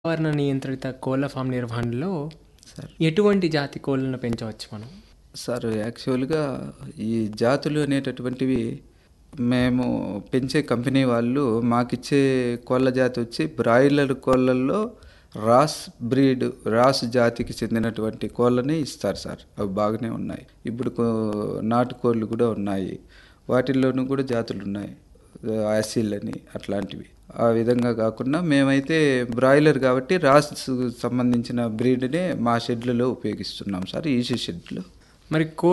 పర్యావరణ నియంత్రిత కోళ్ల ఫామ్ నిర్వహణలో సార్ ఎటువంటి జాతి కోళ్ళను పెంచవచ్చు మనం సార్ యాక్చువల్గా ఈ జాతులు అనేటటువంటివి మేము పెంచే కంపెనీ వాళ్ళు మాకిచ్చే కోళ్ళ జాతి వచ్చి బ్రాయిలర్ కోళ్ళల్లో రాస్ బ్రీడ్ రాస్ జాతికి చెందినటువంటి కోళ్ళని ఇస్తారు సార్ అవి బాగానే ఉన్నాయి ఇప్పుడు కో- నాటుకోళ్ళు కూడా ఉన్నాయి వాటిల్లోనూ కూడా జాతులు ఉన్నాయి యాసిల్ అని అట్లాంటివి ఆ విధంగా కాకుండా మేమైతే బ్రాయిలర్ కాబట్టి రాస్ సంబంధించిన బ్రీడ్నే మా షెడ్లలో ఉపయోగిస్తున్నాం సార్ ఈసీ షెడ్లో మరి కో